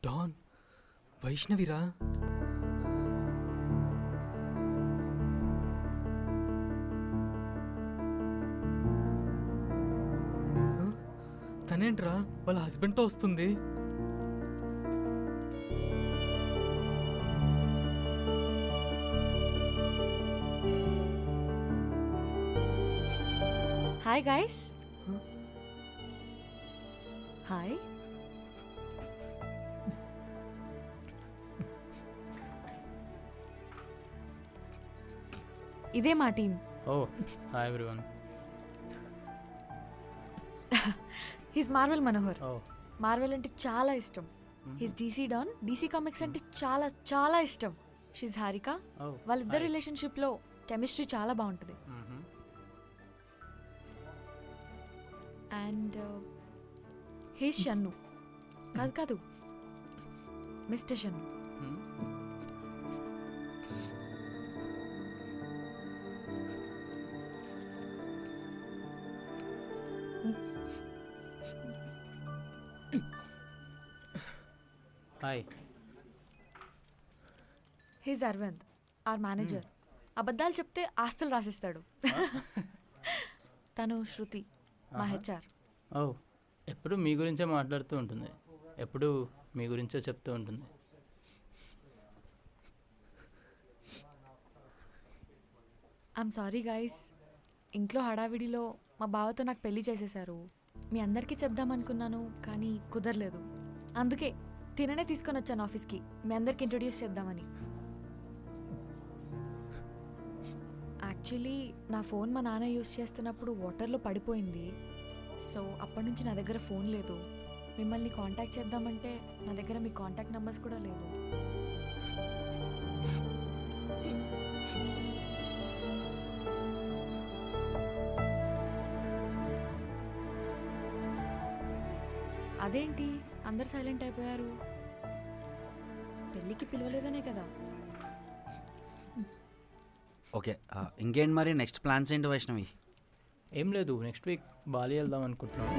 Don వైష్ణవిరా హ? తనేంట్రా వాళ్ళ హస్బెండ్తో వస్తుంది హాయ్ గాయస్ హాయ్ ఇదే మా team oh hi everyone he's Marvel Manohar oh Marvel అంటే చాలా ఇష్టం he's DC don DC comics అంటే చాలా చాలా ఇష్టం షీజ్ హారిక ఓ వాళ్ళిద్దరు రిలేషన్షిప్లో కెమిస్ట్రీ చాలా బాగుంటుంది అండ్ హీస్ షన్ను కాదు కాదు mister Shannu hi he's Aravind our manager అబద్ధాలు చెప్తే ఆస్తులు రాసిస్తాడు తను శృతి మా హెచ్ఆర్ ఓ ఎప్పుడు మీ గురించే మాట్లాడుతూ ఉంటుంది ఎప్పుడు మీ గురించే చెప్తూ ఉంటుంది ఐఎమ్ సారీ గైస్ ఇంట్లో హడావిడిలో మా బావతో నాకు పెళ్లి చేసేశారు మీ అందరికీ చెప్దామనుకున్నాను కానీ కుదరలేదు అందుకే తిననే తీసుకొని వచ్చాను ఆఫీస్కి మీ అందరికి ఇంట్రొడ్యూస్ చేద్దామని యాక్చువల్లీ నా ఫోన్ మా నాన్న యూస్ చేస్తున్నప్పుడు వాటర్లో పడిపోయింది సో అప్పటి నుంచి నా దగ్గర ఫోన్ లేదు మిమ్మల్ని కాంటాక్ట్ చేద్దామంటే నా దగ్గర మీ కాంటాక్ట్ నెంబర్స్ కూడా లేవు అదేంటి అందరు సైలెంట్ అయిపోయారు పెళ్ళికి పిలవలేదనే కదా ఓకే ఆ, ఇంకేంటి మరి నెక్స్ట్ ప్లాన్స్ ఏంటి వైష్ణవి ఏం లేదు నెక్స్ట్ వీక్ బాలి వెళ్దాం అనుకుంటున్నాం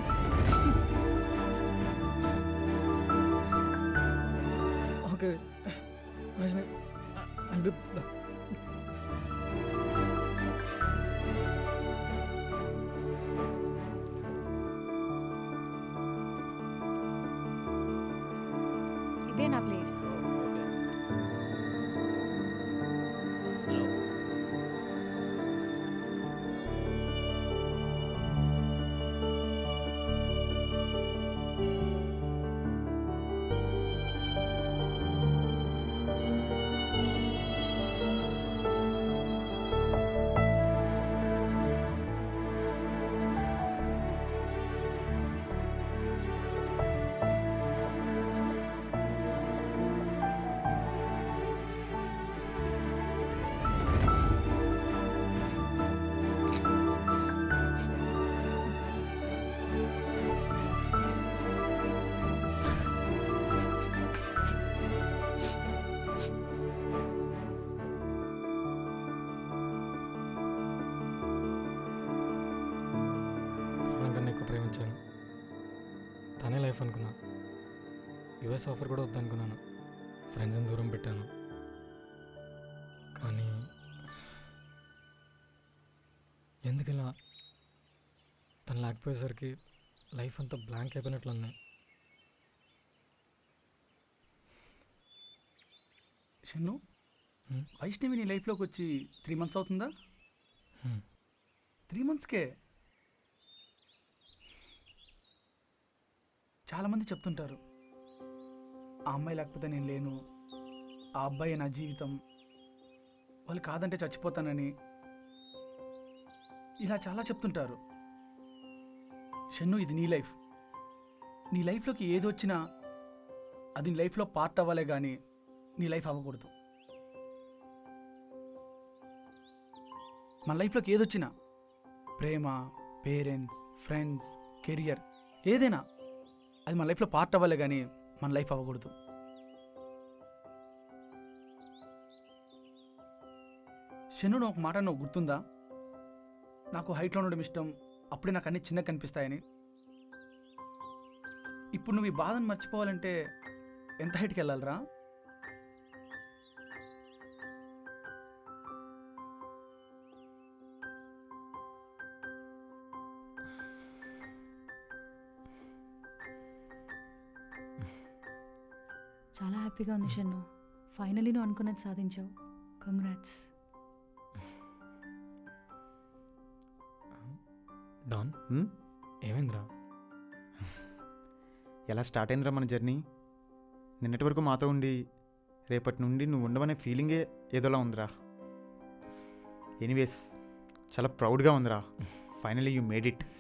okay Vaishnavi I'll be back. ఇదే నా ప్లేస్ హలో ప్రాణం కన్నా ఎక్కువ ప్రేమించాను తనే లైఫ్ అనుకున్నా యుఎస్ ఆఫర్ కూడా వద్దనుకున్నాను ఫ్రెండ్స్ని దూరం పెట్టాను కానీ ఎందుకు ఇలా తను లేకపోయేసరికి లైఫ్ అంతా బ్లాంక్ అయిపోయినట్లున్నాయి షన్ను హ్మ్? వైష్ణవి నీ లైఫ్లోకి వచ్చి త్రీ మంత్స్ అవుతుందా హ్మ్. త్రీ మంత్స్కే చాలామంది చెప్తుంటారు ఆ అమ్మాయి లేకపోతే నేను లేను ఆ అబ్బాయి నా జీవితం వాళ్ళు కాదంటే చచ్చిపోతానని ఇలా చాలా చెప్తుంటారు షన్ను ఇది నీ లైఫ్ నీ లైఫ్లోకి ఏది వచ్చినా అది నీ లైఫ్లో పార్ట్ అవ్వాలే కానీ నీ లైఫ్ అవ్వకూడదు మన లైఫ్లోకి ఏదొచ్చినా ప్రేమ పేరెంట్స్ ఫ్రెండ్స్ కెరియర్ ఏదైనా అది మన లైఫ్లో పార్ట్ అవ్వాలి కానీ మన లైఫ్ అవ్వకూడదు శనుడు ఒక మాట నువ్వు గుర్తుందా నాకు హైట్లో ఉండడం ఇష్టం అప్పుడే నాకు అన్ని చిన్నగా కనిపిస్తాయని ఇప్పుడు నువ్వు ఈ బాధను మర్చిపోవాలంటే ఎంత హైట్కి వెళ్ళాలిరా చాలా హ్యాపీగా ఉంది షన్ను ఫైనలీ నువ్వు అనుకున్నది సాధించావు కంగ్రాట్స్ డాన్ హ్మ్? ఏమైందిరా ఎలా స్టార్ట్ అయిందిరా మన జర్నీ నిన్నటి వరకు మాతో ఉండి రేపటి నుండి నువ్వు ఉండవనే ఫీలింగే ఏదోలా ఉందిరా ఎనీవేస్ చాలా ప్రౌడ్గా ఉందిరా finally you made it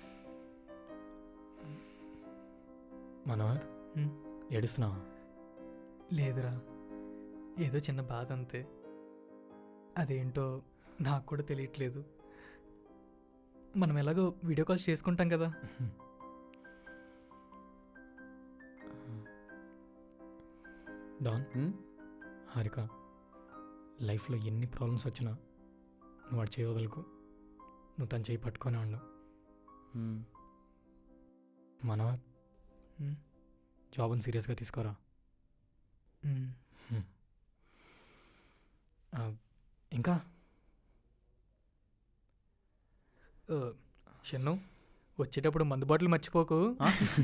Manohar hmm. ఏడుస్తున్నావా లేదురా ఏదో చిన్న బాధ అంతే అదేంటో నాకు కూడా తెలియట్లేదు మనం ఎలాగో వీడియో కాల్స్ చేసుకుంటాం కదా డాన్ హ్మ్? హారిక లైఫ్లో ఎన్ని ప్రాబ్లమ్స్ వచ్చినా నువ్వు వాడు చేయవదలకు నువ్వు తను చేయి పట్టుకొని ఉండు హ్మ్. మనోహర్ హ్మ్. జాబ్ని సీరియస్గా తీసుకోరా హ్మ్. ఆ, ఇంకా ఓ, షన్ను వచ్చేటప్పుడు మందు బాటిల్ మర్చిపోకు ఆ?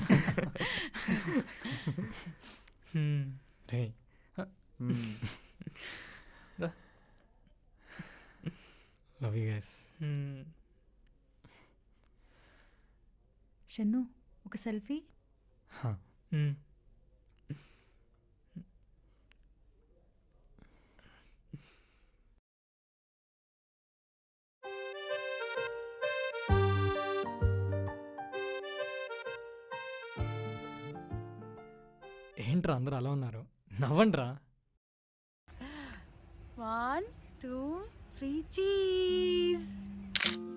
హ్మ్. రే హ్మ్. లవ్ యూ గైస్ హ్మ్. షన్ను ఒక సెల్ఫీ హ్మ్. ఏంట్రా అందరూ అలా ఉన్నారు నవ్వండిరా వన్ టూ త్రీ చీజ్